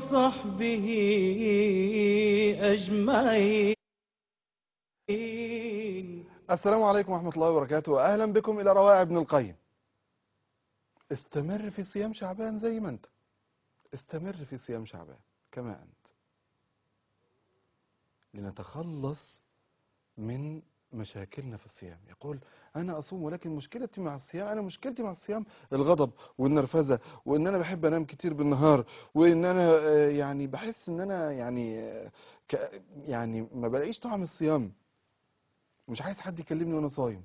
وصحبه أجمعين السلام عليكم ورحمة الله وبركاته وأهلا بكم إلى روائع ابن القيم استمر في صيام شعبان زي ما أنت استمر في صيام شعبان كما أنت لنتخلص من مشاكلنا في الصيام يقول أنا أصوم ولكن مشكلتي مع الصيام أنا مشكلتي مع الصيام الغضب والنرفزة وإن أنا بحب أنام كتير بالنهار وإن أنا آه، يعني بحس إن أنا يعني آه، ك- يعني ما بلاقيش طعم الصيام مش عايز حد يكلمني وانا صايم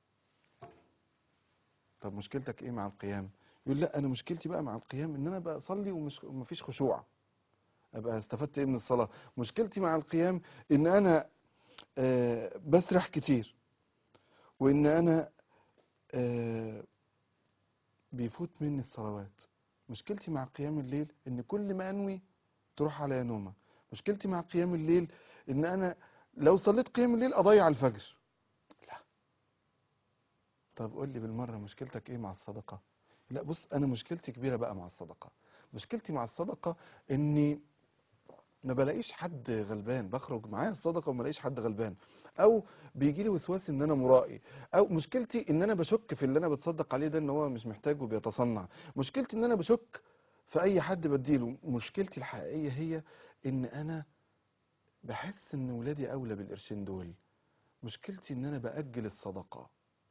طب مشكلتك ايه مع القيام يقول لا انا مشكلتي بقى مع القيام ان انا بقى اصلي ومش ومفيش خشوع ابقى استفدت ايه من الصلاه مشكلتي مع القيام ان انا آه بسرح كتير وان انا آه بيفوت مني الصلوات مشكلتي مع قيام الليل ان كل ما انوي تروح عليا نومه مشكلتي مع قيام الليل ان انا لو صليت قيام الليل اضيع الفجر لا طب قول لي بالمره مشكلتك ايه مع الصدقه لا بص انا مشكلتي كبيره بقى مع الصدقه مشكلتي مع الصدقه اني ما بلاقيش حد غلبان بخرج معايا الصدقه وما بلاقيش حد غلبان او بيجي لي وسواس ان انا مرائي او مشكلتي ان انا بشك في اللي انا بتصدق عليه ده ان هو مش محتاج وبيتصنع مشكلتي ان انا بشك في اي حد بديله مشكلتي الحقيقيه هي ان انا بحس ان ولادي اولى بالقرشين دول مشكلتي ان انا باجل الصدقه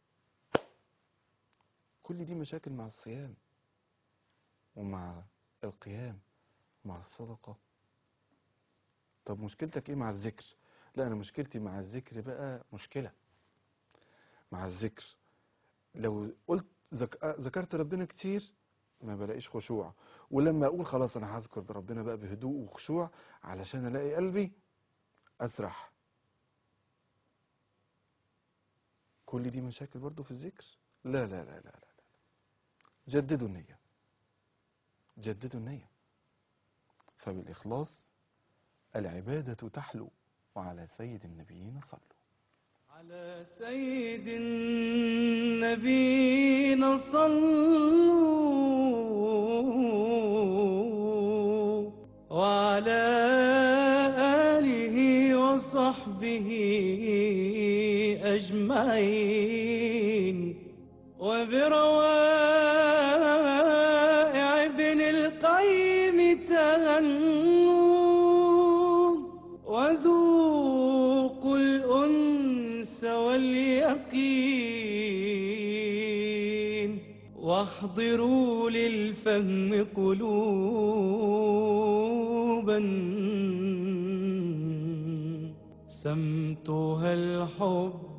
كل دي مشاكل مع الصيام ومع القيام مع الصدقه طب مشكلتك ايه مع الذكر لا انا مشكلتي مع الذكر بقى مشكله مع الذكر لو قلت ذك... آه، ذكرت ربنا كتير ما بلاقيش خشوع ولما اقول خلاص انا هذكر ربنا بقى بهدوء وخشوع علشان الاقي قلبي اسرح كل دي مشاكل برضو في الذكر لا لا لا لا لا, لا. جددوا النية جددوا النية فبالإخلاص العبادة تحلو وعلى سيد النبيين صلوا على سيد النبينا صلوا وعلى آله وصحبه أجمعين وبروائع ابن القيم تهنوا وذوقوا الأنس واليقين واحضروا للفهم قلوبا سمتها الحب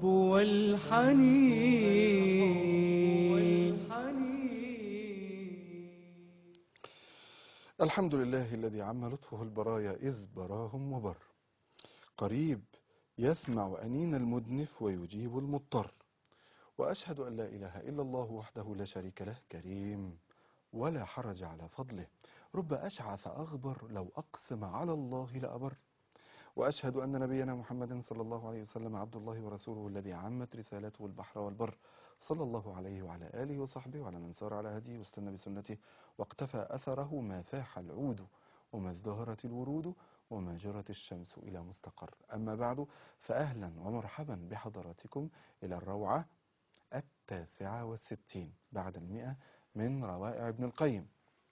والحنين الحمد لله الذي عم لطفه البرايا إذ براهم وبر قريب يسمع أنين المدنف ويجيب المضطر وأشهد أن لا إله إلا الله وحده لا شريك له كريم ولا حرج على فضله رب أشعث أغبر لو أقسم على الله لأبر وأشهد أن نبينا محمد صلى الله عليه وسلم عبد الله ورسوله الذي عمت رسالته البحر والبر صلى الله عليه وعلى آله وصحبه وعلى من سار على هديه واستنى بسنته واقتفى أثره ما فاح العود وما ازدهرت الورود وما جرت الشمس إلى مستقر أما بعد فأهلا ومرحبا بحضراتكم إلى الروعة التاسعة والستين بعد المئة من روائع ابن القيم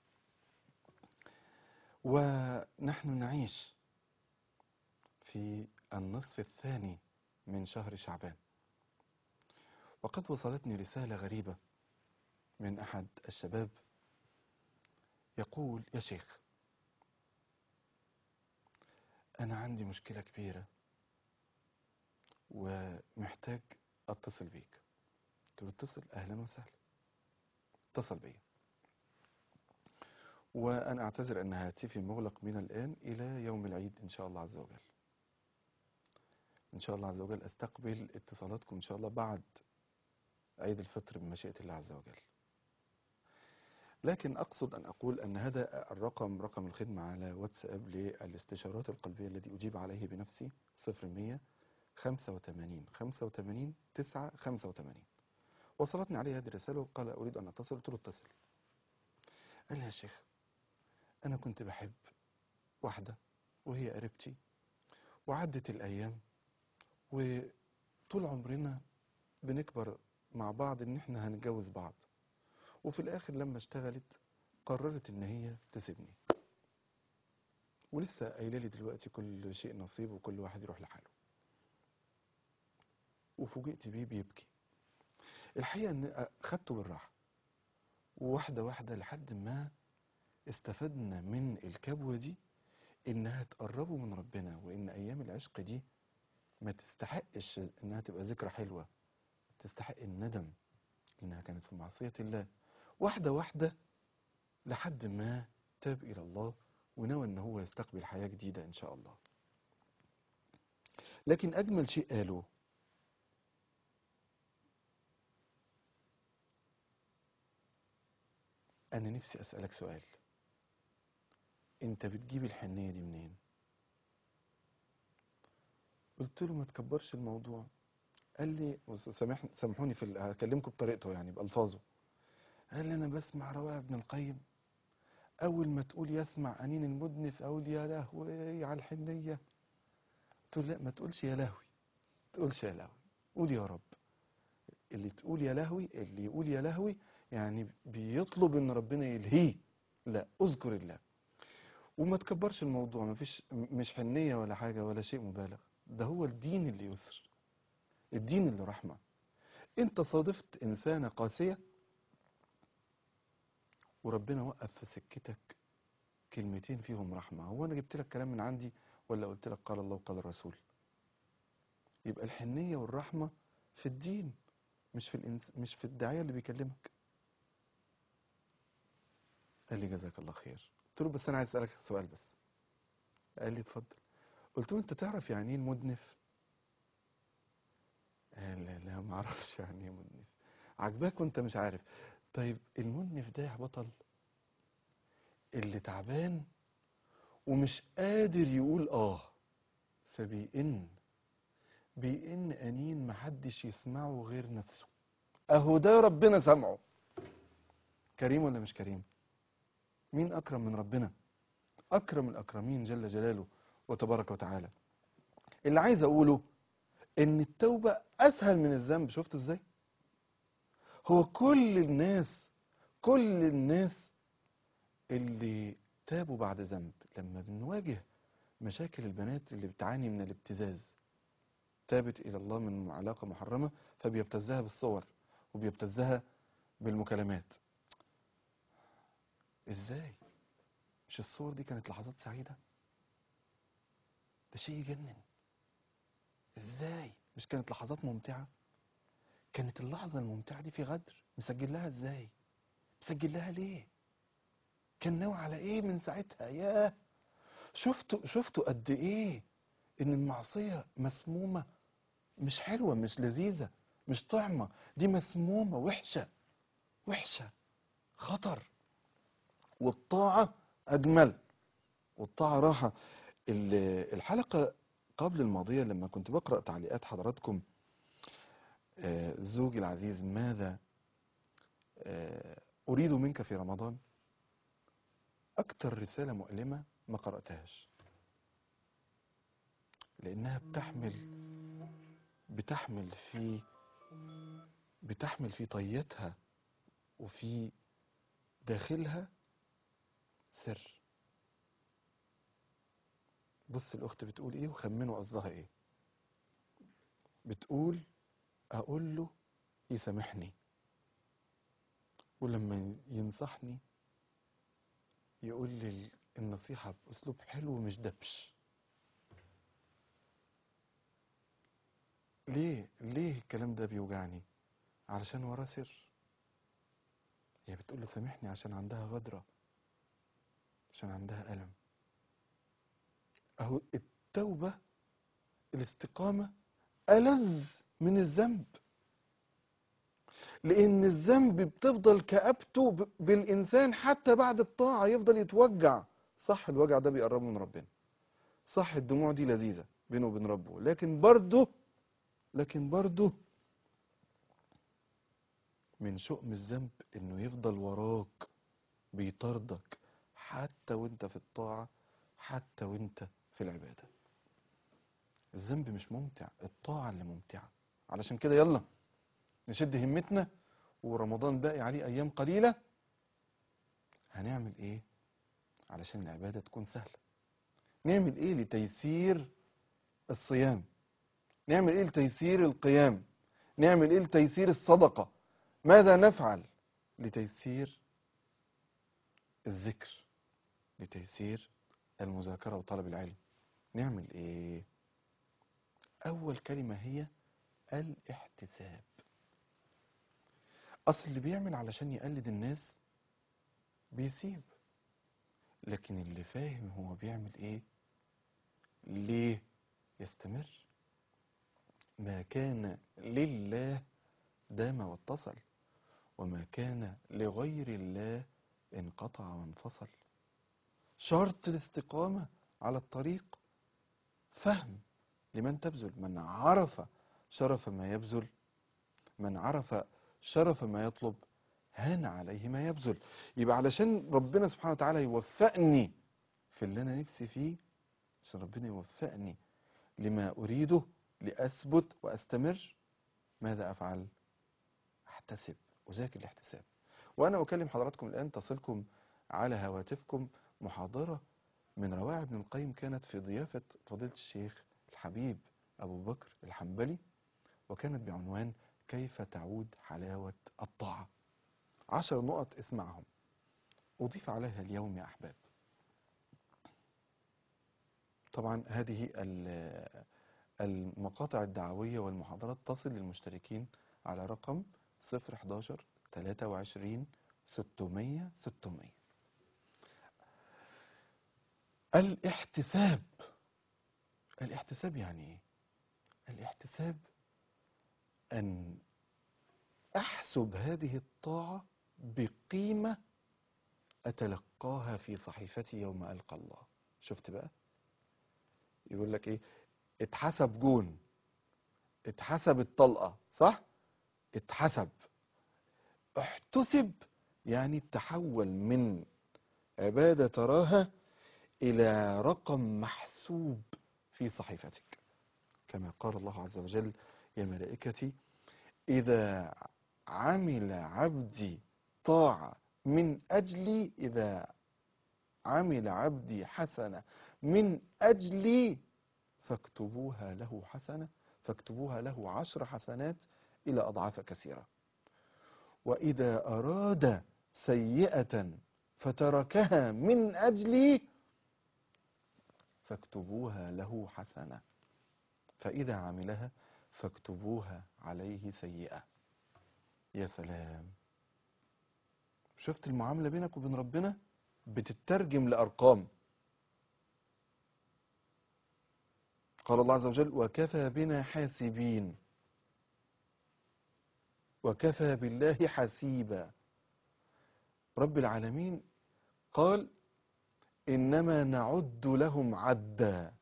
ونحن نعيش في النصف الثاني من شهر شعبان وقد وصلتني رسالة غريبة من أحد الشباب يقول يا شيخ أنا عندي مشكلة كبيرة ومحتاج أتصل بيك قلت له اتصل أهلا وسهلا اتصل بيا وأنا أعتذر أن هاتفي مغلق من الآن إلى يوم العيد إن شاء الله عز وجل إن شاء الله عز وجل أستقبل اتصالاتكم إن شاء الله بعد عيد الفطر بمشيئة الله عز وجل لكن أقصد أن أقول أن هذا الرقم رقم الخدمة على واتساب للاستشارات القلبية الذي أجيب عليه بنفسي 0100 85 85 9 85 وصلتني عليه هذه الرسالة وقال أريد أن أتصل قلت له اتصل قال لي يا شيخ أنا كنت بحب واحدة وهي قريبتي وعدت الأيام وطول عمرنا بنكبر مع بعض إن إحنا هنتجوز بعض وفي الآخر لما اشتغلت قررت إن هي تسيبني ولسه قايله لي دلوقتي كل شيء نصيب وكل واحد يروح لحاله وفوجئت بيه بيبكي الحقيقة إن خدته بالراحة وواحدة واحدة لحد ما استفدنا من الكبوة دي إنها تقربوا من ربنا وإن أيام العشق دي ما تستحقش إنها تبقى ذكرى حلوة تستحق الندم إنها كانت في معصية الله واحدة واحدة لحد ما تاب إلى الله ونوى إن هو يستقبل حياة جديدة إن شاء الله لكن أجمل شيء قالوه أنا نفسي أسألك سؤال أنت بتجيب الحنية دي منين؟ قلت له ما تكبرش الموضوع قال لي بص، سامح سامحوني في ال- هكلمكم بطريقته يعني بألفاظه قال لي أنا بسمع رواية ابن القيم أول ما تقول يسمع أنين المدنف أقول يا لهوي على الحنية قلت له لا ما تقولش يا لهوي ما تقولش يا لهوي قول يا رب اللي تقول يا لهوي اللي يقول يا لهوي يعني بيطلب ان ربنا يلهيه لا اذكر الله وما تكبرش الموضوع ما فيش مش حنية ولا حاجة ولا شيء مبالغ ده هو الدين اللي يسر الدين اللي رحمة انت صادفت انسانة قاسية وربنا وقف في سكتك كلمتين فيهم رحمة هو انا جبت لك كلام من عندي ولا قلت لك قال الله وقال الرسول يبقى الحنية والرحمة في الدين مش في الإنس... مش في الداعية اللي بيكلمك قال لي جزاك الله خير قلت له بس انا عايز اسالك سؤال بس قال لي اتفضل قلت له انت تعرف يعني ايه المدنف قال لا لا ما اعرفش يعني ايه مدنف عجباك وانت مش عارف طيب المدنف ده يا بطل اللي تعبان ومش قادر يقول اه فبيئن بيئن انين محدش يسمعه غير نفسه اهو ده ربنا سمعه كريم ولا مش كريم مين اكرم من ربنا اكرم الاكرمين جل جلاله وتبارك وتعالى اللي عايز اقوله ان التوبة اسهل من الذنب شفتوا ازاي هو كل الناس كل الناس اللي تابوا بعد ذنب لما بنواجه مشاكل البنات اللي بتعاني من الابتزاز تابت الى الله من علاقة محرمة فبيبتزها بالصور وبيبتزها بالمكالمات ازاي مش الصور دي كانت لحظات سعيدة ده شيء يجنن ازاي مش كانت لحظات ممتعة كانت اللحظة الممتعة دي في غدر مسجل لها ازاي مسجل لها ليه كان ناوي على ايه من ساعتها ياه شفتوا شفتوا قد ايه ان المعصية مسمومة مش حلوة مش لذيذة مش طعمة دي مسمومة وحشة وحشة خطر والطاعة أجمل والطاعة راحة ال- الحلقة قبل الماضية لما كنت بقرأ تعليقات حضراتكم آه، زوجي العزيز ماذا آه، أريد منك في رمضان أكتر رسالة مؤلمة ما قرأتهاش لأنها بتحمل بتحمل في بتحمل في طيتها وفي داخلها سر بص الأخت بتقول إيه وخمنوا قصدها إيه بتقول أقول له يسامحني ولما ينصحني يقول لي النصيحة بأسلوب حلو مش دبش ليه ليه الكلام ده بيوجعني علشان وراه سر هي بتقول له سامحني عشان عندها غدرة عشان عندها ألم أهو التوبة الاستقامة ألذ من الذنب لأن الذنب بتفضل كآبته ب- بالإنسان حتى بعد الطاعة يفضل يتوجع صح الوجع ده بيقربه من ربنا صح الدموع دي لذيذة بينه وبين ربه لكن برضه لكن برضه من شؤم الذنب انه يفضل وراك بيطاردك حتى وانت في الطاعة حتى وانت في العبادة الذنب مش ممتع الطاعة اللي ممتعة علشان كده يلا نشد همتنا ورمضان باقي عليه أيام قليلة هنعمل إيه علشان العبادة تكون سهلة نعمل إيه لتيسير الصيام نعمل إيه لتيسير القيام نعمل إيه لتيسير الصدقة ماذا نفعل لتيسير الذكر لتيسير المذاكرة وطلب العلم نعمل ايه اول كلمة هي الاحتساب اصل اللي بيعمل علشان يقلد الناس بيسيب لكن اللي فاهم هو بيعمل ايه ليه يستمر ما كان لله دام واتصل وما كان لغير الله انقطع وانفصل شرط الاستقامة على الطريق فهم لمن تبذل من عرف شرف ما يبذل من عرف شرف ما يطلب هان عليه ما يبذل يبقى علشان ربنا سبحانه وتعالى يوفقني في اللي انا نفسي فيه عشان ربنا يوفقني لما اريده لاثبت واستمر ماذا افعل احتسب وذاكر الاحتساب وانا اكلم حضراتكم الان تصلكم على هواتفكم محاضرة من روائع ابن القيم كانت في ضيافة فضيلة الشيخ الحبيب أبو بكر الحنبلي وكانت بعنوان كيف تعود حلاوة الطاعة عشر نقط اسمعهم أضيف عليها اليوم يا أحباب طبعا هذه ال- المقاطع الدعوية والمحاضرات تصل للمشتركين على رقم 011 23 600 600 الاحتساب الاحتساب يعني ايه الاحتساب ان احسب هذه الطاعة بقيمة اتلقاها في صحيفتي يوم القى الله شفت بقى يقول لك ايه اتحسب جون اتحسب الطلقة صح اتحسب احتسب يعني تحول من عبادة تراها إلى رقم محسوب في صحيفتك كما قال الله عز وجل يا ملائكتي إذا عمل عبدي طاعة من أجلي إذا عمل عبدي حسنة من أجلي فاكتبوها له حسنة فاكتبوها له عشر حسنات إلى أضعاف كثيرة وإذا أراد سيئة فتركها من أجلي فاكتبوها له حسنة فإذا عملها فاكتبوها عليه سيئة يا سلام شفت المعاملة بينك وبين ربنا بتترجم لأرقام قال الله عز وجل وكفى بنا حاسبين وكفى بالله حسيبا رب العالمين قال إنما نعد لهم عدا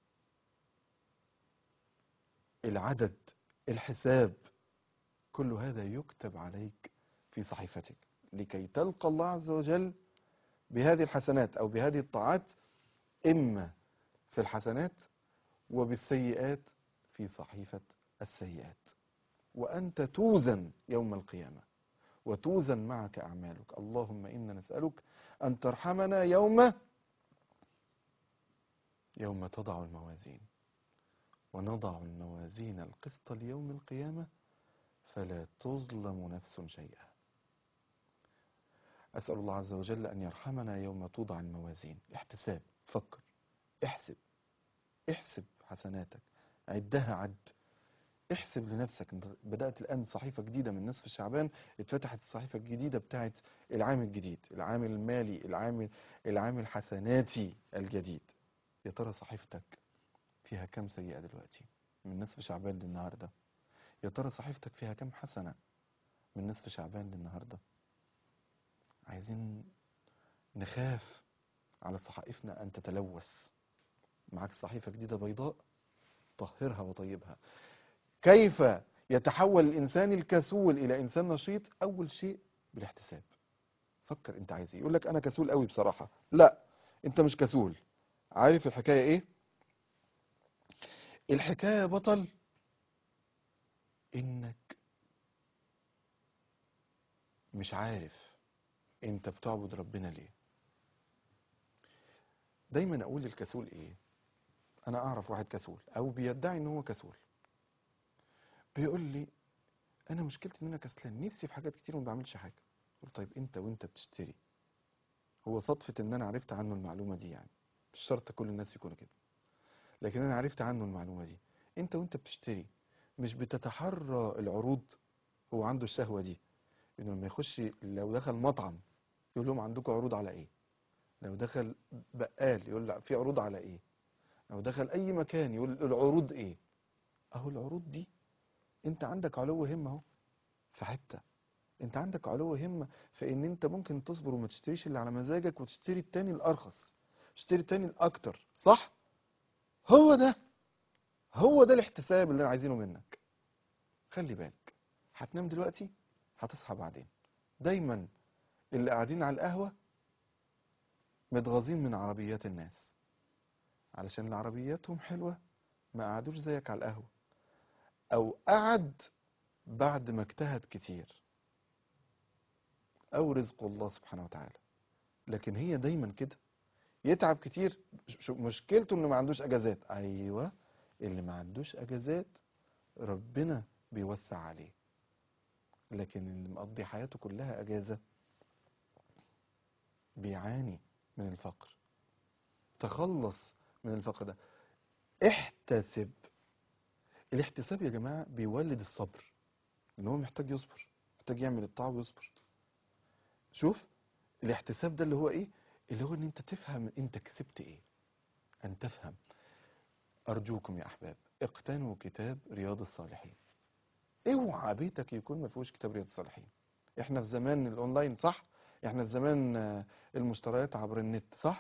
العدد الحساب كل هذا يكتب عليك في صحيفتك لكي تلقى الله عز وجل بهذه الحسنات أو بهذه الطاعات إما في الحسنات وبالسيئات في صحيفة السيئات وأنت توزن يوم القيامة وتوزن معك أعمالك اللهم إنا نسألك أن ترحمنا يوم يوم تضع الموازين ونضع الموازين القسط ليوم القيامة فلا تظلم نفس شيئا أسأل الله عز وجل أن يرحمنا يوم توضع الموازين احتساب فكر احسب احسب حسناتك عدها عد احسب لنفسك انت بدأت الآن صحيفة جديدة من نصف شعبان اتفتحت الصحيفة الجديدة بتاعت العام الجديد العام المالي العام العام الحسناتي الجديد يا ترى صحيفتك فيها كم سيئة دلوقتي من نصف شعبان للنهاردة يا ترى صحيفتك فيها كم حسنة من نصف شعبان للنهاردة عايزين نخاف على صحائفنا أن تتلوث معاك صحيفة جديدة بيضاء طهرها وطيبها كيف يتحول الإنسان الكسول إلى إنسان نشيط أول شيء بالاحتساب فكر أنت عايز إيه يقول لك أنا كسول قوي بصراحة لا أنت مش كسول عارف الحكاية ايه الحكاية يا بطل انك مش عارف انت بتعبد ربنا ليه دايما اقول للكسول ايه انا اعرف واحد كسول او بيدعي ان هو كسول بيقول لي انا مشكلتي ان انا كسلان نفسي في حاجات كتير وما بعملش حاجه قلت طيب انت وانت بتشتري هو صدفه ان انا عرفت عنه المعلومه دي يعني مش شرط كل الناس يكونوا كده لكن انا عرفت عنه المعلومه دي انت وانت بتشتري مش بتتحرى العروض هو عنده الشهوه دي انه لما يخش لو دخل مطعم يقول لهم عندكم عروض على ايه لو دخل بقال يقول لا في عروض على ايه لو دخل اي مكان يقول العروض ايه اهو العروض دي انت عندك علو همه اهو في حته انت عندك علو همه في ان انت ممكن تصبر وما تشتريش اللي على مزاجك وتشتري التاني الارخص تشتري التاني الاكتر صح هو ده هو ده الاحتساب اللي عايزينه منك خلي بالك هتنام دلوقتي هتصحى بعدين دايما اللي قاعدين على القهوه متغاظين من عربيات الناس علشان اللي عربياتهم حلوه ما قعدوش زيك على القهوه او قعد بعد ما اجتهد كتير او رزق الله سبحانه وتعالى لكن هي دايما كده يتعب كتير ش- مشكلته انه ما عندوش اجازات ايوه اللي ما عندوش اجازات ربنا بيوسع عليه لكن اللي مقضي حياته كلها اجازه بيعاني من الفقر تخلص من الفقر ده احتسب الاحتساب يا جماعه بيولد الصبر ان هو محتاج يصبر محتاج يعمل الطاعه ويصبر شوف الاحتساب ده اللي هو ايه اللي هو ان انت تفهم انت كسبت ايه ان تفهم ارجوكم يا احباب اقتنوا كتاب رياض الصالحين اوعى بيتك يكون ما فيهوش كتاب رياض الصالحين احنا في زمان الاونلاين صح احنا في زمان آه، المشتريات عبر النت صح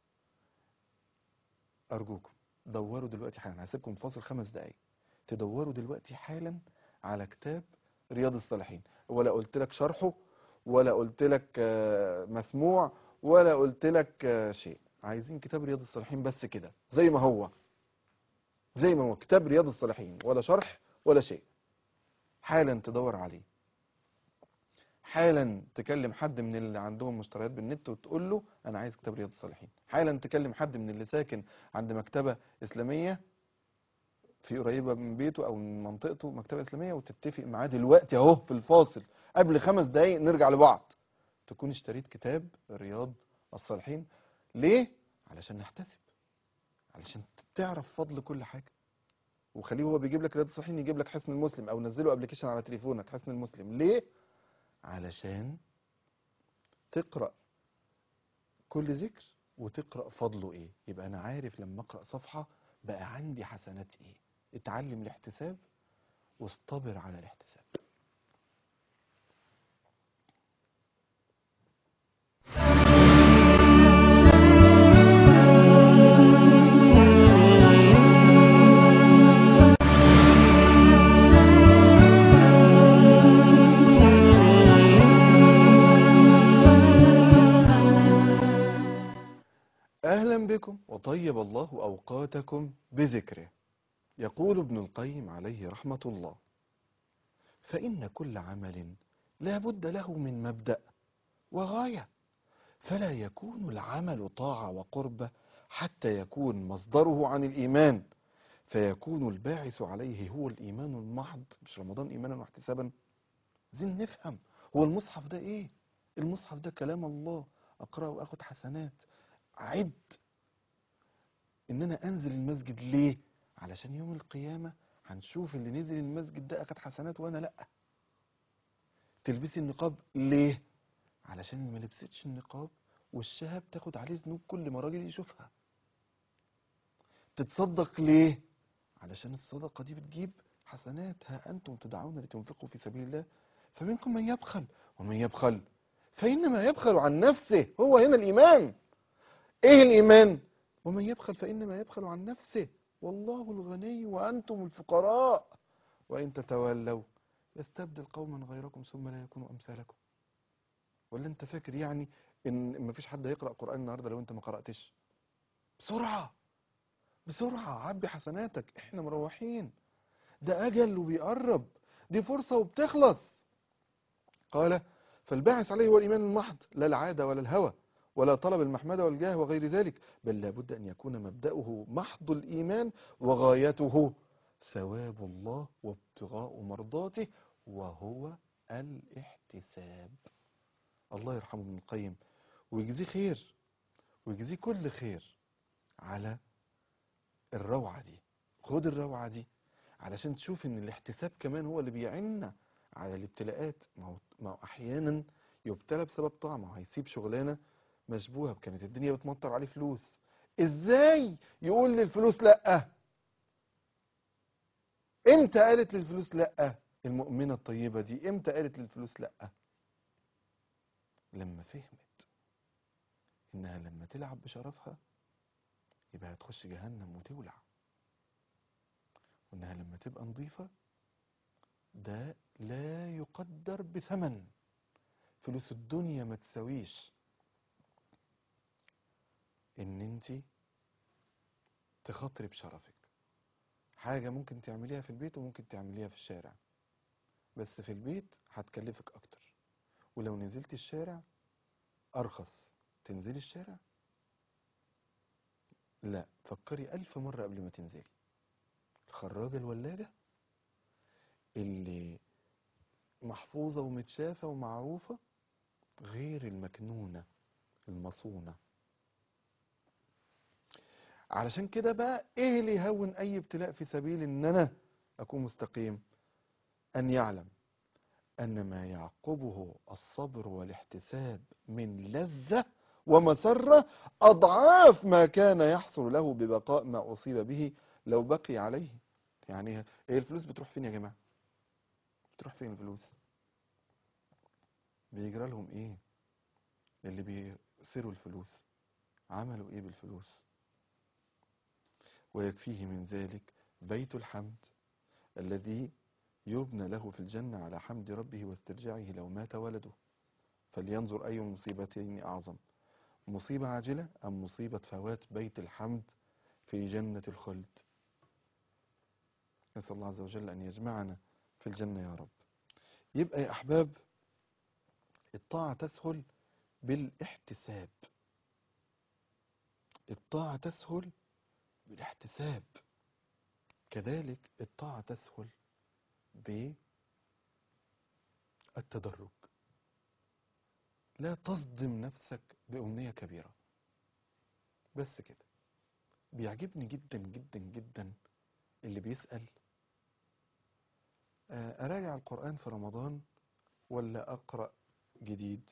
ارجوكم دوروا دلوقتي حالا هسيبكم فاصل خمس دقايق تدوروا دلوقتي حالا على كتاب رياض الصالحين ولا قلت لك شرحه ولا قلت لك آه، مسموع ولا قلت لك آه، شيء عايزين كتاب رياض الصالحين بس كده زي ما هو زي ما هو كتاب رياض الصالحين ولا شرح ولا شيء حالا تدور عليه حالا تكلم حد من اللي عندهم مشتريات بالنت وتقول له انا عايز كتاب رياض الصالحين حالا تكلم حد من اللي ساكن عند مكتبة اسلامية في قريبة من بيته او من منطقته مكتبة اسلامية وتتفق معاه دلوقتي اهو في الفاصل قبل خمس دقايق نرجع لبعض تكون اشتريت كتاب رياض الصالحين ليه علشان نحتسب علشان تعرف فضل كل حاجة وخليه هو بيجيب لك رياض الصالحين يجيب لك حسن المسلم او نزله ابلكيشن على تليفونك حسن المسلم ليه علشان تقرأ كل ذكر وتقرأ فضله ايه يبقى انا عارف لما اقرأ صفحة بقى عندي حسنات ايه اتعلم الاحتساب واصطبر على الاحتساب أهلا بكم وطيب الله أوقاتكم بذكره يقول ابن القيم عليه رحمة الله فإن كل عمل لا بد له من مبدأ وغاية فلا يكون العمل طاعة وقربة حتى يكون مصدره عن الإيمان فيكون الباعث عليه هو الإيمان المحض مش رمضان إيمانا واحتسابا عايزين نفهم هو المصحف ده إيه المصحف ده كلام الله أقرأه وأخد حسنات عد ان انا انزل المسجد ليه علشان يوم القيامة هنشوف اللي نزل المسجد ده اخد حسنات وانا لا تلبسي النقاب ليه علشان اللي ما لبستش النقاب وشها بتاخد عليه ذنوب كل ما راجل يشوفها تتصدق ليه علشان الصدقة دي بتجيب حسنات ها أنتم تدعون لتنفقوا في سبيل الله فمنكم من يبخل ومن يبخل فإنما يبخل عن نفسه هو هنا الإيمان ايه الايمان ومن يبخل فانما يبخل عن نفسه والله الغني وانتم الفقراء وان تتولوا يستبدل قوما غيركم ثم لا يكونوا امثالكم ولا انت فاكر يعني ان مفيش حد هيقرا قران النهارده لو انت ما قراتش بسرعة بسرعة عبي حسناتك احنا مروحين ده أجل وبيقرب دي فرصة وبتخلص قال فالباعث عليه هو الإيمان المحض لا العادة ولا الهوى ولا طلب المحمدة والجاه وغير ذلك بل لابد أن يكون مبدأه محض الإيمان وغايته ثواب الله وابتغاء مرضاته وهو الاحتساب الله يرحمه ابن القيم ويجزيه خير ويجزيه كل خير على الروعة دي خد الروعة دي علشان تشوف ان الاحتساب كمان هو اللي بيعنا على الابتلاءات ما هو ما هو احيانا يبتلى بسبب طاعة ما هو هيسيب شغلانة مشبوهة كانت الدنيا بتمطر عليه فلوس ازاي يقول للفلوس لا امتى قالت للفلوس لا المؤمنة الطيبة دي امتى قالت للفلوس لا لما فهمت انها لما تلعب بشرفها يبقى هتخش جهنم وتولع وانها لما تبقى نظيفة ده لا يقدر بثمن فلوس الدنيا ما تساويش ان انت تخاطري بشرفك حاجة ممكن تعمليها في البيت وممكن تعمليها في الشارع بس في البيت هتكلفك اكتر ولو نزلت الشارع ارخص تنزلي الشارع لا فكري ألف مرة قبل ما تنزلي الخراجة الولاجة اللي محفوظة ومتشافة ومعروفة غير المكنونة المصونة علشان كده بقى ايه اللي يهون اي ابتلاء في سبيل ان انا اكون مستقيم ان يعلم ان ما يعقبه الصبر والاحتساب من لذة ومسرة اضعاف ما كان يحصل له ببقاء ما اصيب به لو بقي عليه يعني ايه الفلوس بتروح فين يا جماعة بتروح فين الفلوس بيجرى لهم ايه اللي بيسروا الفلوس عملوا ايه بالفلوس ويكفيه من ذلك بيت الحمد الذي يبنى له في الجنة على حمد ربه واسترجاعه لو مات ولده فلينظر أي المصيبتين أعظم مصيبة عاجلة أم مصيبة فوات بيت الحمد في جنة الخلد نسأل الله عز وجل أن يجمعنا في الجنة يا رب يبقى يا أحباب الطاعة تسهل بالاحتساب الطاعة تسهل بالاحتساب كذلك الطاعة تسهل بالتدرج لا تصدم نفسك بأمنية كبيرة بس كده بيعجبني جدا جدا جدا اللي بيسأل آه، أراجع القرآن في رمضان ولا أقرأ جديد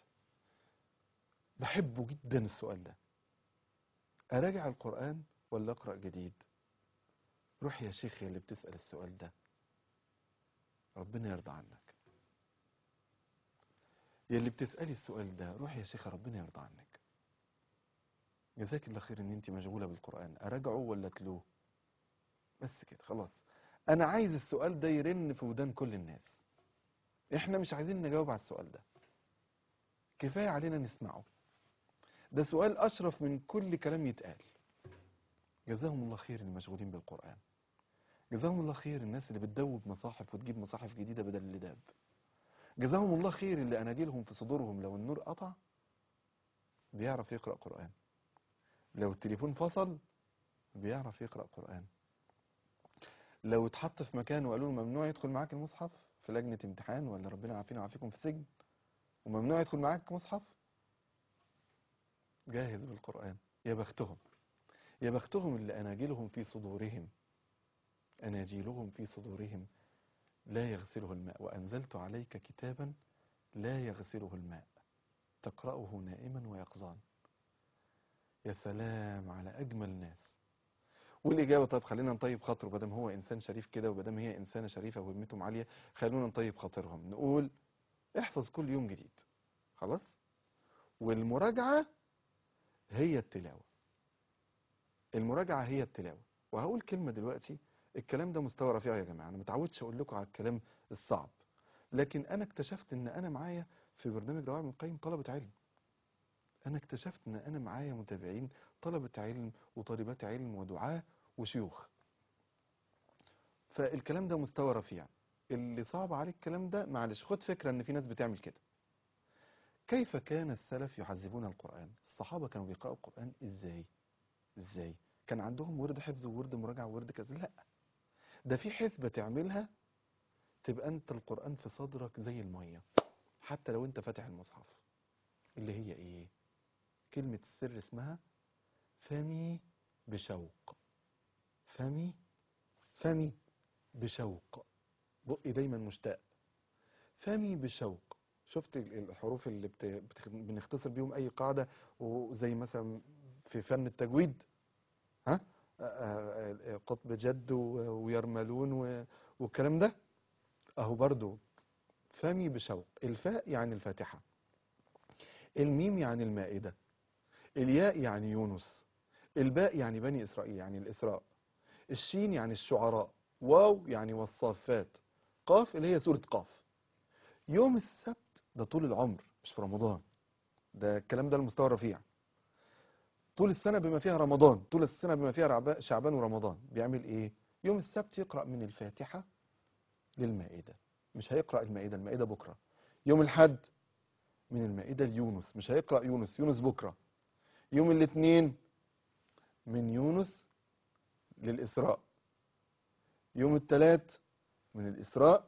بحبه جدا السؤال ده أراجع القرآن ولا أقرأ جديد روح يا شيخ يا اللي بتسأل السؤال ده ربنا يرضى عنك يا اللي بتسألي السؤال ده روح يا شيخة ربنا يرضى عنك جزاك الله خير ان انت مشغولة بالقرآن اراجعه ولا اتلوه بس كده خلاص انا عايز السؤال ده يرن في ودان كل الناس احنا مش عايزين نجاوب على السؤال ده كفاية علينا نسمعه ده سؤال اشرف من كل كلام يتقال جزاهم الله خير المشغولين بالقرآن جزاهم الله خير الناس اللي بتدوب مصاحف وتجيب مصاحف جديدة بدل اللي داب جزاهم الله خير اللي أناجيلهم في صدورهم لو النور قطع بيعرف يقرأ قرآن لو التليفون فصل بيعرف يقرأ قرآن لو اتحط في مكان وقالوا له ممنوع يدخل معاك المصحف في لجنة امتحان ولا ربنا يعافينا ويعافيكم في سجن وممنوع يدخل معاك مصحف جاهز بالقرآن يا بختهم يا بختهم اللي أناجيلهم في صدورهم أناجيلهم في صدورهم لا يغسله الماء وأنزلت عليك كتابا لا يغسله الماء تقرأه نائما ويقظان يا سلام على أجمل ناس والإجابة طيب خلينا نطيب خاطره بدم هو إنسان شريف كده وبدم هي إنسانة شريفة وهمتهم عالية خلونا نطيب خاطرهم نقول احفظ كل يوم جديد خلاص والمراجعة هي التلاوة المراجعة هي التلاوة وهقول كلمة دلوقتي الكلام ده مستوى رفيع يا جماعة أنا متعودش أقول لكم على الكلام الصعب لكن أنا اكتشفت إن أنا معايا في برنامج روائع من القيم طلبة علم انا اكتشفت ان انا معايا متابعين طلبة علم وطالبات علم ودعاة وشيوخ فالكلام ده مستوى رفيع اللي صعب عليه الكلام ده معلش خد فكرة ان في ناس بتعمل كده كيف كان السلف يحذبون القرآن الصحابة كانوا بيقرأوا القرآن ازاي ازاي كان عندهم ورد حفظ وورد مراجعة وورد كذا لا ده في حسبة تعملها تبقى انت القرآن في صدرك زي المية حتى لو انت فاتح المصحف اللي هي ايه كلمة السر اسمها فمي بشوق فمي فمي بشوق بقي دايما مشتاق فمي بشوق شفت ال- الحروف اللي بت... بتخ... بنختصر بيهم اي قاعدة وزي مثلا في فن التجويد ها آه، آه، آه، قطب جد و- ويرملون و... والكلام ده اهو برضو فمي بشوق الفاء يعني الفاتحة الميم يعني المائدة الياء يعني يونس الباء يعني بني إسرائيل يعني الإسراء الشين يعني الشعراء واو يعني والصافات قاف اللي هي سورة قاف يوم السبت ده طول العمر مش في رمضان ده الكلام ده المستوى الرفيع طول السنة بما فيها رمضان طول السنة بما فيها رعب- شعبان ورمضان بيعمل ايه يوم السبت يقرأ من الفاتحة للمائدة مش هيقرأ المائدة المائدة بكرة يوم الحد من المائدة ليونس مش هيقرأ يونس يونس بكرة يوم الاثنين من يونس للإسراء يوم الثلاث من الإسراء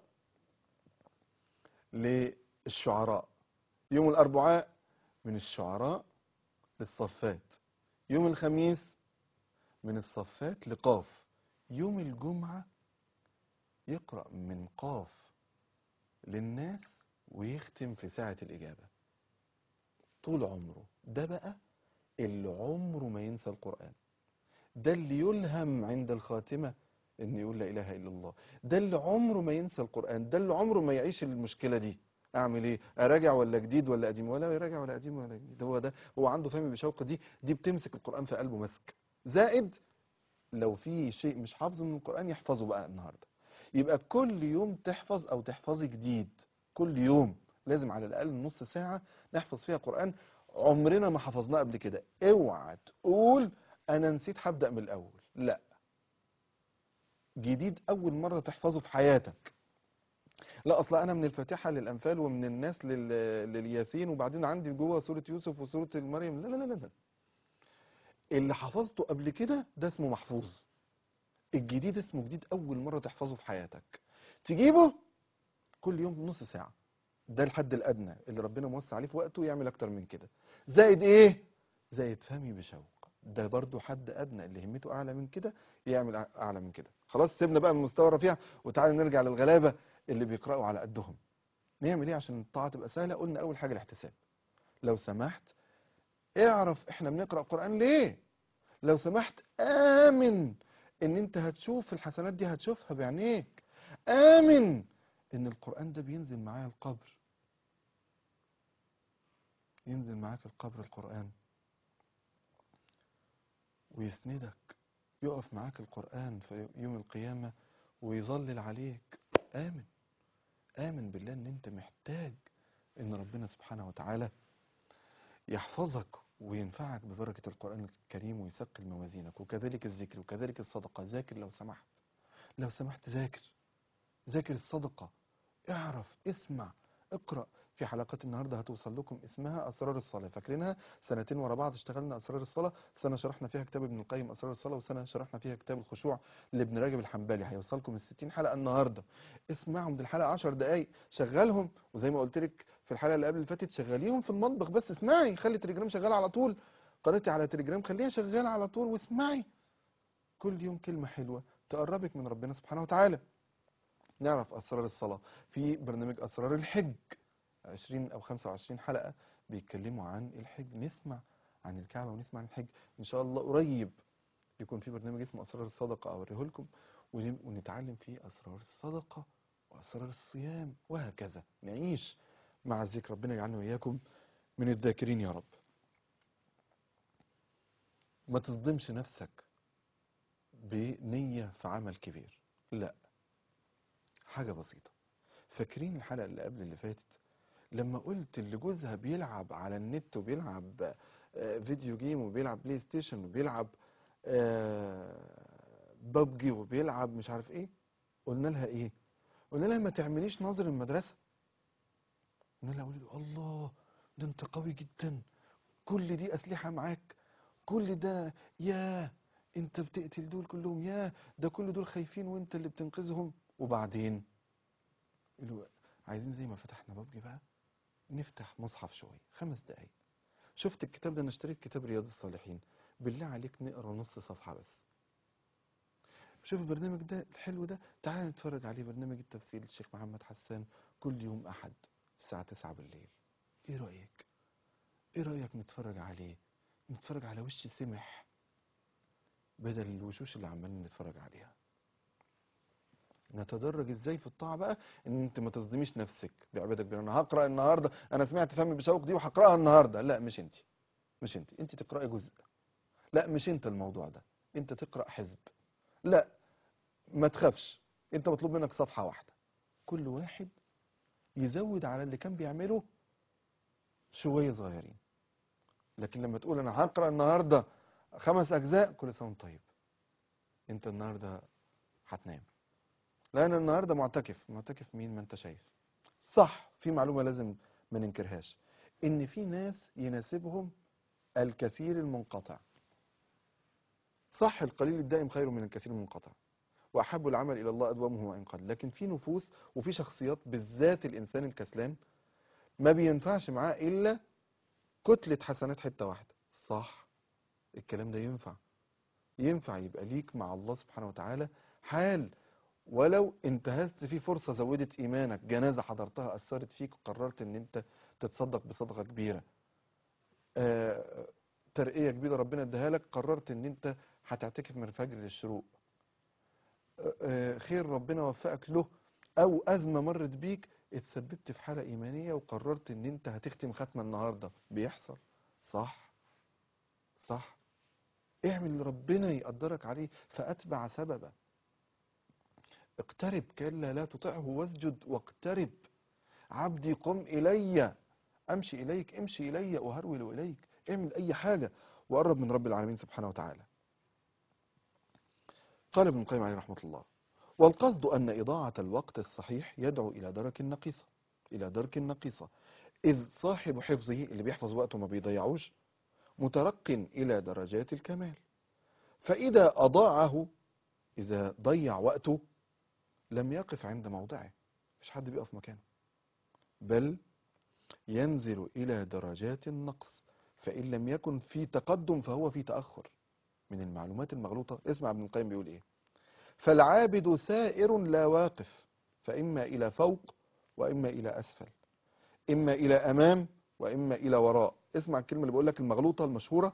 للشعراء يوم الأربعاء من الشعراء للصفات يوم الخميس من الصفات لقاف يوم الجمعة يقرأ من قاف للناس ويختم في ساعة الإجابة طول عمره ده بقى اللي عمره ما ينسى القرآن ده اللي يلهم عند الخاتمة ان يقول لا اله الا الله ده اللي عمره ما ينسى القرآن ده اللي عمره ما يعيش المشكلة دي اعمل ايه اراجع ولا جديد ولا قديم ولا يراجع ولا قديم ولا جديد هو ده هو عنده فهم بشوق دي دي بتمسك القرآن في قلبه مسك زائد لو في شيء مش حافظه من القرآن يحفظه بقى النهارده يبقى كل يوم تحفظ او تحفظي جديد كل يوم لازم على الاقل نص ساعة نحفظ فيها قرآن عمرنا ما حفظناه قبل كده اوعى تقول انا نسيت هبدأ من الاول لا جديد اول مرة تحفظه في حياتك لا اصلا انا من الفاتحة للانفال ومن الناس لل... للياسين وبعدين عندي جوه سورة يوسف وسورة المريم لا لا لا لا اللي حفظته قبل كده ده اسمه محفوظ الجديد اسمه جديد اول مرة تحفظه في حياتك تجيبه كل يوم نص ساعة ده الحد الادنى اللي ربنا موسع عليه في وقته يعمل اكتر من كده زائد ايه زائد فهمي بشوق ده برضو حد ادنى اللي همته اعلى من كده يعمل أع- اعلى من كده خلاص سيبنا بقى من المستوى الرفيع وتعالى نرجع للغلابه اللي بيقراوا على قدهم نعمل ايه عشان الطاعه تبقى سهله قلنا اول حاجه الاحتساب لو سمحت اعرف احنا بنقرا قران ليه لو سمحت امن ان انت هتشوف الحسنات دي هتشوفها بعينيك امن ان القران ده بينزل معايا القبر ينزل معاك القبر القران ويسندك يقف معاك القرآن في يوم القيامة ويظلل عليك آمن آمن بالله ان انت محتاج ان ربنا سبحانه وتعالى يحفظك وينفعك ببركة القرآن الكريم ويثقل موازينك وكذلك الذكر وكذلك الصدقة ذاكر لو سمحت لو سمحت ذاكر ذاكر الصدقة اعرف اسمع اقرأ في حلقات النهاردة هتوصل لكم اسمها أسرار الصلاة فاكرينها سنتين ورا بعض اشتغلنا أسرار الصلاة سنة شرحنا فيها كتاب ابن القيم أسرار الصلاة وسنة شرحنا فيها كتاب الخشوع لابن راجب الحنبلي هيوصلكم الستين حلقة النهاردة اسمعهم دي الحلقة عشر دقايق شغلهم وزي ما قلت لك في الحلقة اللي قبل اللي فاتت شغليهم في المطبخ بس اسمعي خلي تليجرام شغال على طول قناتي على تليجرام خليها شغالة على طول واسمعي كل يوم كلمة حلوة تقربك من ربنا سبحانه وتعالى نعرف أسرار الصلاة في برنامج أسرار الحج 20 أو 25 حلقة بيتكلموا عن الحج نسمع عن الكعبة ونسمع عن الحج إن شاء الله قريب يكون في برنامج اسمه أسرار الصدقة أوريه لكم ون- ونتعلم فيه أسرار الصدقة وأسرار الصيام وهكذا نعيش مع الذكر ربنا يجعلنا وإياكم من الذاكرين يا رب ما تصدمش نفسك بنية في عمل كبير لا حاجة بسيطة فاكرين الحلقة اللي قبل اللي فاتت لما قلت اللي جوزها بيلعب على النت وبيلعب آه، فيديو جيم وبيلعب بلاي ستيشن وبيلعب آه، ببجي وبيلعب مش عارف ايه قلنا لها ايه قلنا لها ما تعمليش ناظر المدرسة قلنا لها قولي له الله ده انت قوي جدا كل دي اسلحة معاك كل ده يا انت بتقتل دول كلهم يا ده كل دول خايفين وانت اللي بتنقذهم وبعدين يقولوا عايزين زي ما فتحنا ببجي بقى نفتح مصحف شوية خمس دقايق شفت الكتاب ده انا اشتريت كتاب رياض الصالحين بالله عليك نقرا نص صفحة بس شوف البرنامج ده الحلو ده تعال نتفرج عليه برنامج التفسير للشيخ محمد حسان كل يوم احد الساعة 9 بالليل ايه رأيك ايه رأيك نتفرج عليه نتفرج على وش سمح بدل الوشوش اللي عمالين نتفرج عليها نتدرج ازاي في الطاعه بقى ان انت ما تصدميش نفسك بعبادك بان انا هقرا النهارده انا سمعت فمي بشوق دي وهقراها النهارده لا مش انت مش انت انت تقراي جزء لا مش انت الموضوع ده انت تقرا حزب لا ما تخافش انت مطلوب منك صفحه واحده كل واحد يزود على اللي كان بيعمله شويه صغيرين لكن لما تقول انا هقرا النهارده خمس اجزاء كل سنه وانت طيب انت النهارده هتنام لان النهارده معتكف معتكف مين ما انت شايف صح في معلومه لازم ما ننكرهاش ان في ناس يناسبهم الكثير المنقطع صح القليل الدائم خير من الكثير المنقطع واحب العمل الى الله ادومه وان قل لكن في نفوس وفي شخصيات بالذات الانسان الكسلان ما بينفعش معاه الا كتله حسنات حته واحده صح الكلام ده ينفع ينفع يبقى ليك مع الله سبحانه وتعالى حال ولو انتهزت فيه فرصة زودت إيمانك جنازة حضرتها أثرت فيك وقررت إن أنت تتصدق بصدقة كبيرة آه، ترقية كبيرة ربنا اداها لك قررت إن أنت هتعتكف من الفجر للشروق آه، آه، خير ربنا وفقك له أو أزمة مرت بيك اتثبت في حالة إيمانية وقررت إن أنت هتختم ختمة النهاردة بيحصل صح صح اعمل اللي ربنا يقدرك عليه فأتبع سببا اقترب كلا لا تطعه واسجد واقترب عبدي قم إلي أمشي إليك امشي إلي أهرول إليك اعمل أي حاجة وقرب من رب العالمين سبحانه وتعالى قال ابن القيم عليه رحمة الله والقصد أن إضاعة الوقت الصحيح يدعو إلى درك النقيصة إلى درك النقيصة إذ صاحب حفظه اللي بيحفظ وقته ما بيضيعوش مترق إلى درجات الكمال فإذا أضاعه إذا ضيع وقته لم يقف عند موضعه مش حد بيقف مكانه بل ينزل إلى درجات النقص فإن لم يكن في تقدم فهو في تأخر من المعلومات المغلوطة اسمع ابن القيم بيقول إيه فالعابد سائر لا واقف فإما إلى فوق وإما إلى أسفل إما إلى أمام وإما إلى وراء اسمع الكلمة اللي بقول لك المغلوطة المشهورة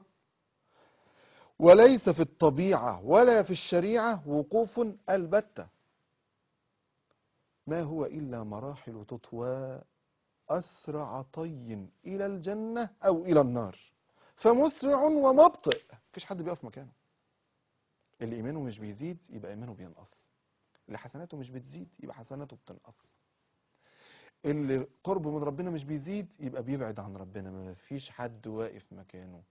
وليس في الطبيعة ولا في الشريعة وقوف البتة ما هو إلا مراحل تطوى أسرع طي إلى الجنة أو إلى النار فمسرع ومبطئ مفيش حد بيقف مكانه اللي إيمانه مش بيزيد يبقى إيمانه بينقص اللي حسناته مش بتزيد يبقى حسناته بتنقص اللي قربه من ربنا مش بيزيد يبقى بيبعد عن ربنا ما فيش حد واقف مكانه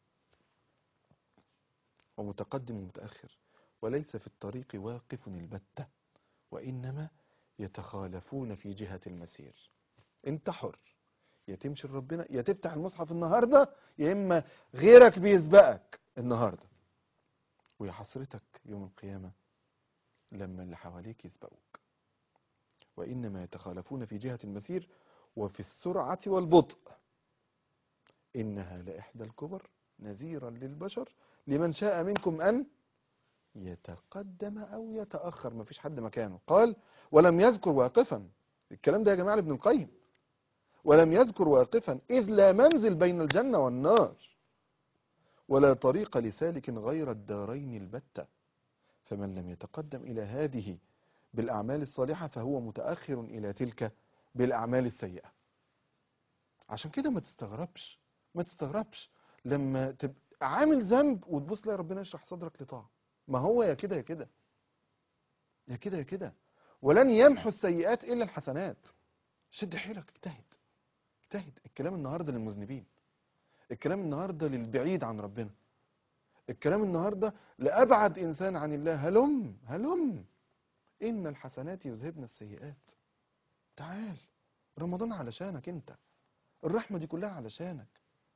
ومتقدم ومتأخر وليس في الطريق واقف البتة وإنما يتخالفون في جهة المسير انت حر يا تمشي لربنا يا تفتح المصحف النهاردة يا إما غيرك بيسبقك النهاردة ويا حسرتك يوم القيامة لما اللي حواليك يسبقوك وإنما يتخالفون في جهة المسير وفي السرعة والبطء إنها لإحدى الكبر نذيرا للبشر لمن شاء منكم أن يتقدم أو يتأخر ما فيش حد مكانه قال ولم يذكر واقفا الكلام ده يا جماعة ابن القيم ولم يذكر واقفا إذ لا منزل بين الجنة والنار ولا طريق لسالك غير الدارين البتة فمن لم يتقدم إلى هذه بالأعمال الصالحة فهو متأخر إلى تلك بالأعمال السيئة عشان كده ما تستغربش ما تستغربش لما تبقى عامل ذنب وتبص تلاقي ربنا يشرح صدرك لطاعة ما هو يا كده يا كده يا كده يا كده ولن يمحو السيئات إلا الحسنات شد حيلك اجتهد اجتهد الكلام النهارده للمذنبين الكلام النهارده للبعيد عن ربنا الكلام النهارده لابعد انسان عن الله هلم هلم ان الحسنات يذهبن السيئات تعال رمضان علشانك انت الرحمه دي كلها علشانك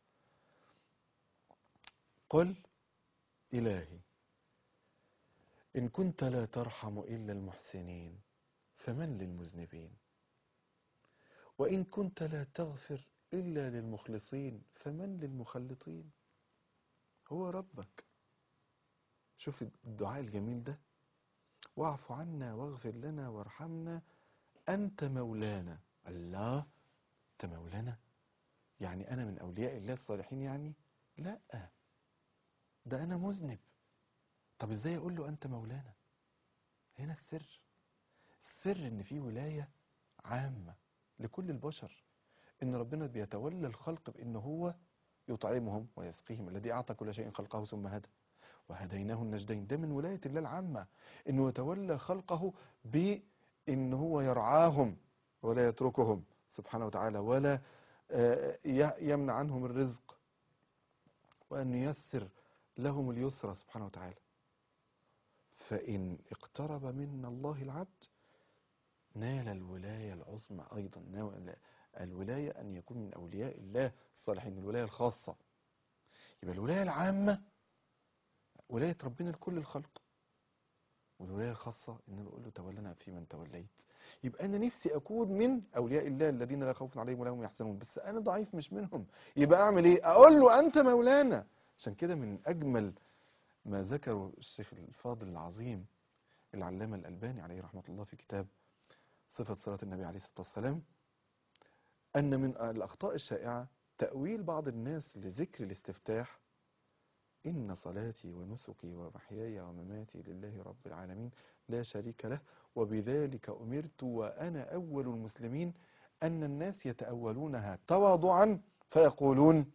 قل الهي ان كنت لا ترحم الا المحسنين فمن للمذنبين وان كنت لا تغفر الا للمخلصين فمن للمخلطين هو ربك شوف الدعاء الجميل ده واعف عنا واغفر لنا وارحمنا أنت مولانا الله أنت مولانا يعني أنا من أولياء الله الصالحين يعني لا ده أنا مذنب طب إزاي أقول له أنت مولانا هنا السر السر إن في ولاية عامة لكل البشر إن ربنا بيتولى الخلق بإن هو يطعمهم ويسقيهم الذي أعطى كل شيء خلقه ثم هدى وهديناه النجدين ده من ولاية الله العامة إنه يتولى خلقه بإن هو يرعاهم ولا يتركهم سبحانه وتعالى ولا آه، ي- يمنع عنهم الرزق وأن ييسر لهم اليسر سبحانه وتعالى فإن اقترب من الله العبد نال الولاية العظمى أيضا نال الولاية أن يكون من أولياء الله الصالحين الولاية الخاصة يبقى الولاية العامة ولاية ربنا لكل الخلق والولاية الخاصة إن أنا بقول له تولنا في من توليت يبقى أنا نفسي أكون من أولياء الله الذين لا خوف عليهم ولا هم يحزنون بس أنا ضعيف مش منهم يبقى أعمل إيه؟ أقول له أنت مولانا عشان كده من أجمل ما ذكره الشيخ الفاضل العظيم العلامة الألباني عليه رحمة الله في كتاب صفة صلاة النبي عليه الصلاة والسلام أن من الأخطاء الشائعة تأويل بعض الناس لذكر الاستفتاح إن صلاتي ونسكي ومحياي ومماتي لله رب العالمين لا شريك له وبذلك أمرت وأنا أول المسلمين أن الناس يتأولونها تواضعا فيقولون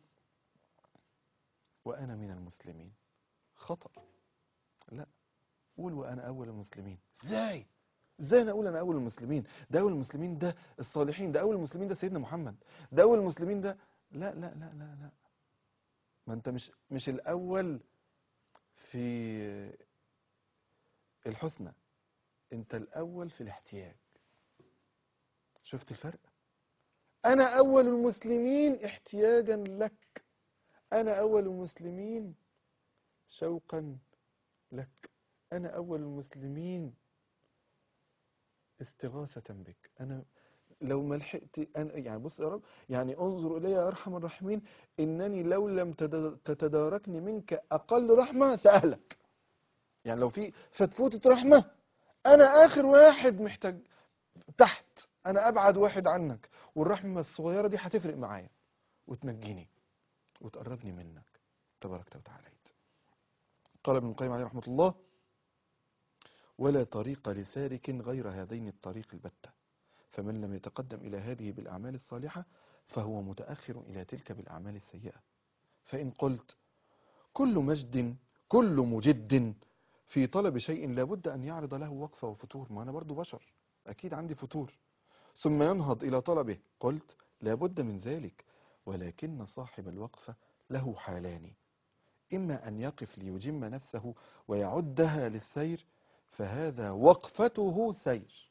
وأنا من المسلمين خطأ لا قول وأنا أول المسلمين إزاي ازاي انا اقول انا اول المسلمين ده اول المسلمين ده الصالحين ده اول المسلمين ده سيدنا محمد ده اول المسلمين ده لا لا لا لا لا ما انت مش مش الاول في الحسنى انت الاول في الاحتياج شفت الفرق انا اول المسلمين احتياجا لك انا اول المسلمين شوقا لك انا اول المسلمين استغاثة بك أنا لو ما لحقت أنا يعني بص يا رب يعني انظر إلي يا أرحم الراحمين إنني لو لم تد- تتداركني منك أقل رحمة سأهلك يعني لو في فتفوتة رحمة أنا آخر واحد محتاج تحت أنا أبعد واحد عنك والرحمة الصغيرة دي هتفرق معايا وتنجيني وتقربني منك تباركت وتعاليت قال ابن القيم عليه رحمة الله ولا طريق لسالك غير هذين الطريق البتة فمن لم يتقدم إلى هذه بالأعمال الصالحة فهو متأخر إلى تلك بالأعمال السيئة فإن قلت كل مجد كل مجد في طلب شيء لابد أن يعرض له وقفة وفتور ما أنا برضو بشر أكيد عندي فتور ثم ينهض إلى طلبه قلت لابد من ذلك ولكن صاحب الوقفة له حالان إما أن يقف ليجم نفسه ويعدها للسير فهذا وقفته سير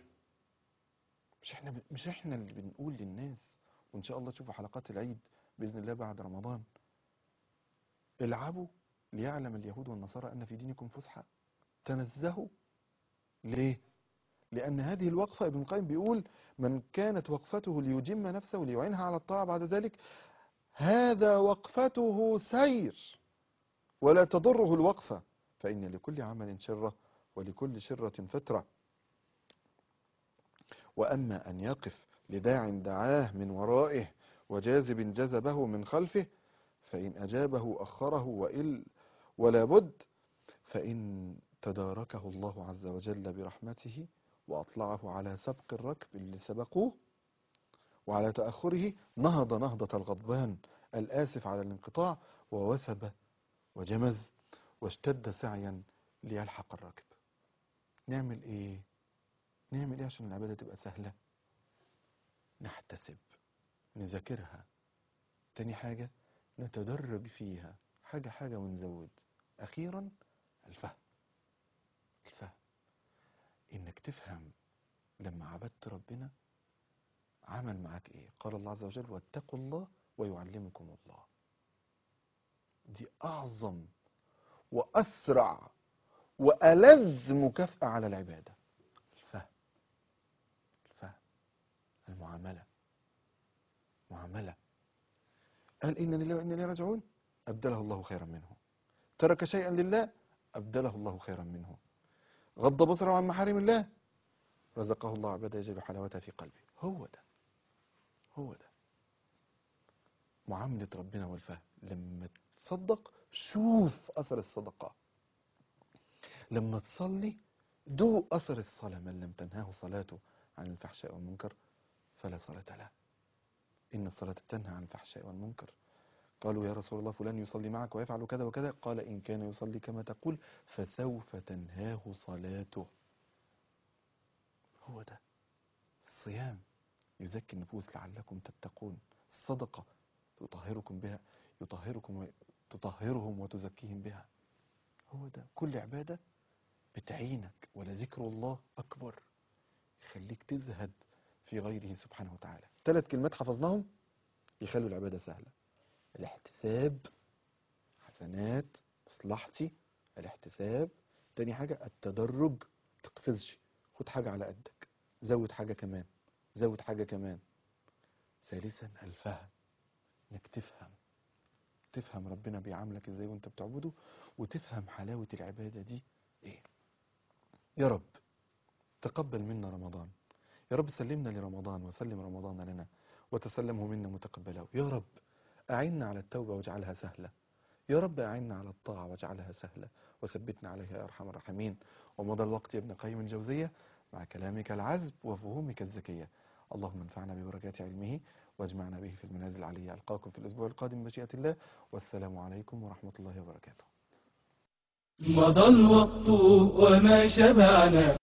مش احنا مش احنا اللي بنقول للناس وان شاء الله تشوفوا حلقات العيد باذن الله بعد رمضان العبوا ليعلم اليهود والنصارى ان في دينكم فسحه تنزهوا ليه لان هذه الوقفه ابن القيم بيقول من كانت وقفته ليجم نفسه ليعينها على الطاعه بعد ذلك هذا وقفته سير ولا تضره الوقفه فان لكل عمل شره ولكل شرة فترة وأما أن يقف لداع دعاه من ورائه وجاذب جذبه من خلفه فإن أجابه أخره وإل ولا بد فإن تداركه الله عز وجل برحمته وأطلعه على سبق الركب اللي سبقوه وعلى تأخره نهض نهضة الغضبان الآسف على الانقطاع ووثب وجمز واشتد سعيا ليلحق الركب نعمل ايه نعمل ايه عشان العبادة تبقى سهلة نحتسب نذاكرها تاني حاجة نتدرج فيها حاجة حاجة ونزود أخيرا الفهم الفهم إنك تفهم لما عبدت ربنا عمل معاك إيه قال الله عز وجل واتقوا الله ويعلمكم الله دي أعظم وأسرع وألذ مكافأة على العبادة الفهم الفهم المعاملة معاملة قال إن لله وإنا إليه راجعون أبدله الله خيرا منه ترك شيئا لله أبدله الله خيرا منه غض بصره عن محارم الله رزقه الله عبادة يجد حلاوتها في قلبه هو ده هو ده معاملة ربنا والفهم لما تصدق شوف أثر الصدقة لما تصلي دوق أثر الصلاة من لم تنهاه صلاته عن الفحشاء والمنكر فلا صلاة له إن الصلاة تنهى عن الفحشاء والمنكر قالوا يا رسول الله فلان يصلي معك ويفعل كذا وكذا قال إن كان يصلي كما تقول فسوف تنهاه صلاته هو ده الصيام يزكي النفوس لعلكم تتقون الصدقة يطهركم بها يطهركم و- تطهرهم وتزكيهم بها هو ده كل عبادة بتعينك ولذكر الله أكبر يخليك تزهد في غيره سبحانه وتعالى ثلاث كلمات حفظناهم يخلوا العبادة سهلة الاحتساب حسنات مصلحتي الاحتساب تاني حاجة التدرج تقفزش خد حاجة على قدك زود حاجة كمان زود حاجة كمان ثالثا الفهم انك تفهم تفهم ربنا بيعاملك ازاي وانت بتعبده وتفهم حلاوة العبادة دي ايه يا رب تقبل منا رمضان يا رب سلمنا لرمضان وسلم رمضان لنا وتسلمه منا متقبلا يا رب أعنا على التوبة واجعلها سهلة يا رب أعنا على الطاعة واجعلها سهلة وثبتنا عليها يا أرحم الراحمين ومضى الوقت يا ابن قيم الجوزية مع كلامك العذب وفهومك الذكية اللهم انفعنا ببركات علمه واجمعنا به في المنازل العلية ألقاكم في الأسبوع القادم بمشيئة الله والسلام عليكم ورحمة الله وبركاته مضى الوقت وما شبعنا